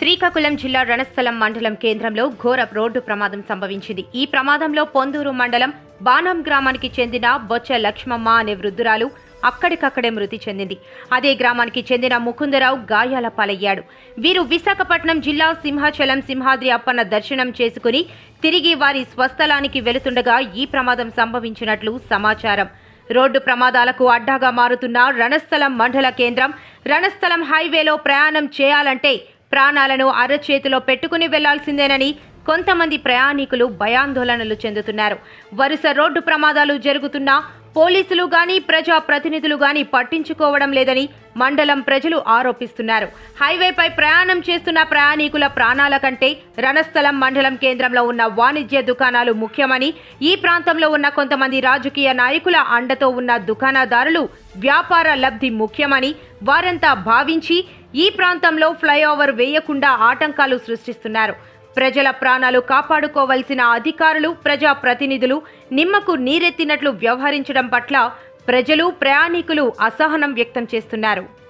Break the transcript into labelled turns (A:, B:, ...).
A: శ్రీకాకుళం జిల్లా రణస్థలం మండలం కేంద్రంలో ఘోర రోడ్డు ప్రమాదం సంభవించింది ఈ ప్రమాదంలో పొందూరు మండలం బాణం గ్రామానికి చెందిన బొచ్చ లక్ష్మమ్మ అనే వృద్ధురాలు అక్కడికక్కడే మృతి చెందింది అదే గ్రామానికి చెందిన ముకుందరావు గాయాల పాలయ్యాడు వీరు విశాఖపట్నం జిల్లా సింహాచలం సింహాద్రి అప్పన్న దర్శనం చేసుకుని తిరిగి వారి స్వస్థలానికి వెళుతుండగా ఈ ప్రమాదం సంభవించినట్లు సమాచారం రోడ్డు ప్రమాదాలకు అడ్డాగా మారుతున్న రణస్థలం మండల కేంద్రం రణస్థలం హైవేలో ప్రయాణం చేయాలంటే ప్రాణాలను అరచేతిలో పెట్టుకుని వెళ్లాల్సిందేనని కొంతమంది ప్రయాణికులు భయాందోళనలు చెందుతున్నారు వరుస రోడ్డు ప్రమాదాలు జరుగుతున్నా పోలీసులు గాని ప్రజా ప్రతినిధులు గాని పట్టించుకోవడం లేదని మండలం ప్రజలు ఆరోపిస్తున్నారు హైవేపై ప్రయాణం చేస్తున్న ప్రయాణికుల ప్రాణాల కంటే రణస్థలం మండలం కేంద్రంలో ఉన్న వాణిజ్య దుకాణాలు ముఖ్యమని ఈ ప్రాంతంలో ఉన్న కొంతమంది రాజకీయ నాయకుల అండతో ఉన్న దుకాణదారులు వ్యాపార లబ్ధి ముఖ్యమని వారంతా భావించి ఈ ప్రాంతంలో ఫ్లైఓవర్ వేయకుండా ఆటంకాలు సృష్టిస్తున్నారు ప్రజల ప్రాణాలు కాపాడుకోవలసిన అధికారులు ప్రజా ప్రతినిధులు నిమ్మకు నీరెత్తినట్లు వ్యవహరించడం పట్ల ప్రజలు ప్రయాణికులు అసహనం వ్యక్తం చేస్తున్నారు